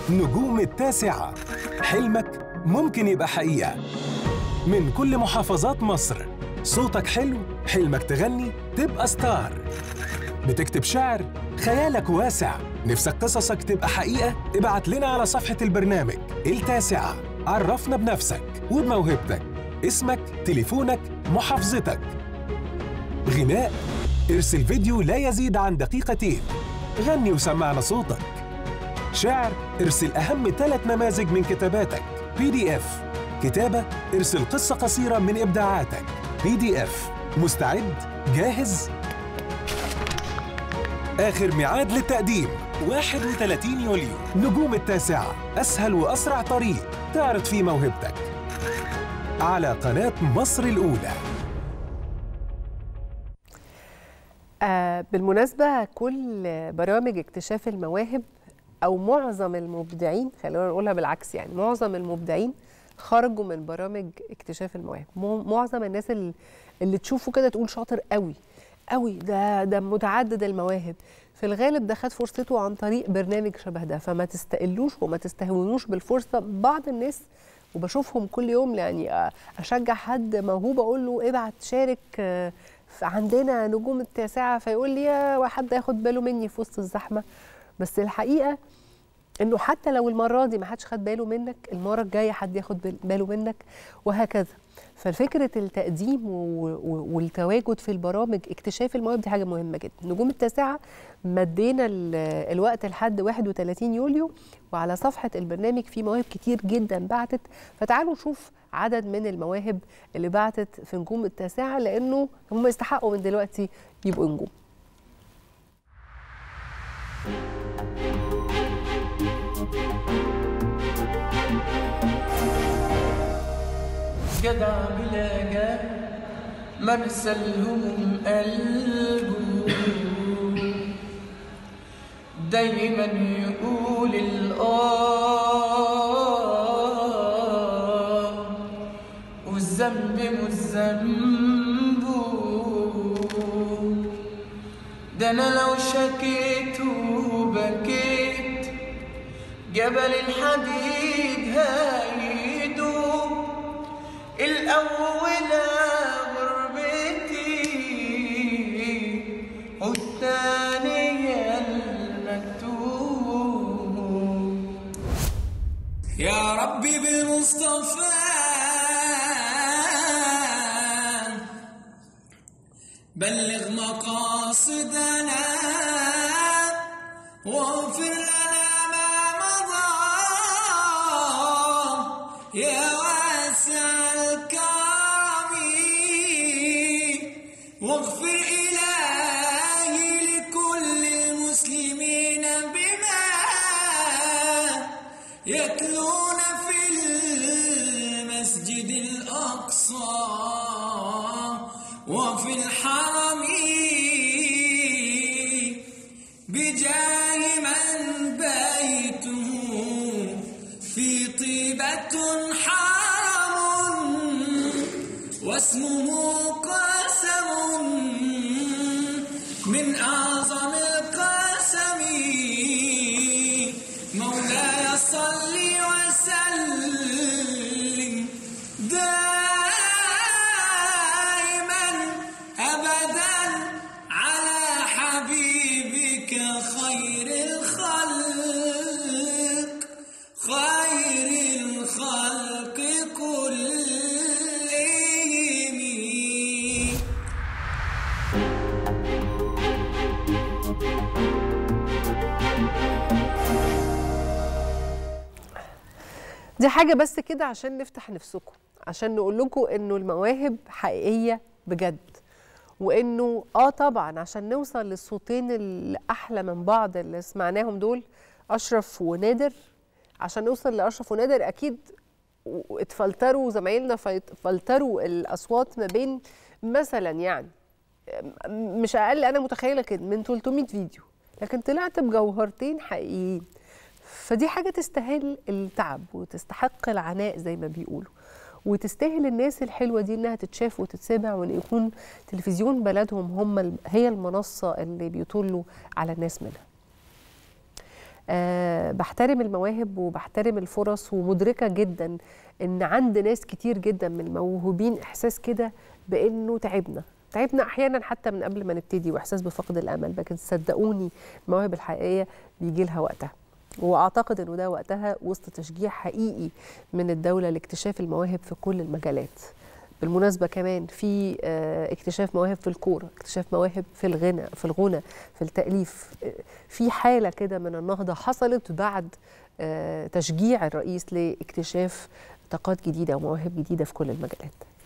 نجوم التاسعة حلمك ممكن يبقى حقيقة من كل محافظات مصر صوتك حلو حلمك تغني تبقى ستار بتكتب شعر خيالك واسع نفسك قصصك تبقى حقيقة ابعت لنا على صفحة البرنامج التاسعة عرفنا بنفسك وبموهبتك اسمك تليفونك محافظتك غناء ارسل فيديو لا يزيد عن دقيقتين غني وسمعنا صوتك شعر ارسل أهم ثلاث نماذج من كتاباتك بي دي اف كتابة ارسل قصة قصيرة من إبداعاتك بي دي اف مستعد؟ جاهز؟ آخر ميعاد للتقديم 31 يوليو نجوم التاسعة أسهل وأسرع طريق تعرض فيه موهبتك على قناة مصر الأولى آه بالمناسبة كل برامج اكتشاف المواهب أو معظم المبدعين خلينا نقولها بالعكس يعني معظم المبدعين خرجوا من برامج اكتشاف المواهب مو- معظم الناس اللي, اللي تشوفه كده تقول شاطر قوي قوي ده ده متعدد المواهب في الغالب ده خد فرصته عن طريق برنامج شبه ده فما تستقلوش وما تستهونوش بالفرصة بعض الناس وبشوفهم كل يوم يعني آه، اشجع حد موهوب اقول له ابعت شارك آه، في- عندنا نجوم التاسعه فيقول لي يا حد ياخد باله مني في وسط الزحمه بس الحقيقه انه حتى لو المره دي ما حدش خد باله منك المره الجايه حد ياخد بال- باله منك وهكذا ففكره التقديم و- و- والتواجد في البرامج اكتشاف المواهب دي حاجه مهمه جدا نجوم التاسعه مدينا ال- الوقت لحد 31 يوليو وعلى صفحه البرنامج في مواهب كتير جدا بعتت فتعالوا نشوف عدد من المواهب اللي بعتت في نجوم التاسعه لانه هم يستحقوا من دلوقتي يبقوا نجوم جدع بلا مرسى الهموم قلبه دايما يقول الآه والذنب مش ذنبه ده انا لو شكيت وبكيت جبل الحديد هيدوب الأولى غربتي والثانية المكتوب يا ربي بمصطفى بلغ مقاصدنا واغفر لنا ما مضى يا واسع الكرم واغفر إلهي لكل المسلمين بما يتلون في المسجد الأقصى وفي الحرم بجاه من بيته في طيبة حرم واسمه قسم من أعظم القسم مولاي صل وسلم دائما أبدا على حبيبك خير الخلق خير الخلق كلهم دي حاجة بس كده عشان نفتح نفسكم عشان نقول لكم انه المواهب حقيقية بجد وانه اه طبعا عشان نوصل للصوتين اللي احلى من بعض اللي سمعناهم دول اشرف ونادر عشان نوصل لاشرف ونادر اكيد و- اتفلتروا زمايلنا فيت- فلتروا الاصوات ما بين مثلا يعني م- مش اقل انا متخيله كده من 300 فيديو لكن طلعت بجوهرتين حقيقيين فدي حاجه تستاهل التعب وتستحق العناء زي ما بيقولوا وتستاهل الناس الحلوه دي انها تتشاف وتتسمع وان يكون تلفزيون بلدهم هم ال- هي المنصه اللي بيطلوا على الناس منها أه بحترم المواهب وبحترم الفرص ومدركه جدا ان عند ناس كتير جدا من الموهوبين احساس كده بانه تعبنا تعبنا احيانا حتى من قبل ما نبتدي واحساس بفقد الامل لكن صدقوني المواهب الحقيقيه بيجي لها وقتها واعتقد انه ده وقتها وسط تشجيع حقيقي من الدوله لاكتشاف المواهب في كل المجالات بالمناسبه كمان في آه، اكتشاف مواهب في الكوره اكتشاف مواهب في الغنى في الغنى في التاليف آه، في حاله كده من النهضه حصلت بعد آه، تشجيع الرئيس لاكتشاف طاقات جديده ومواهب جديده في كل المجالات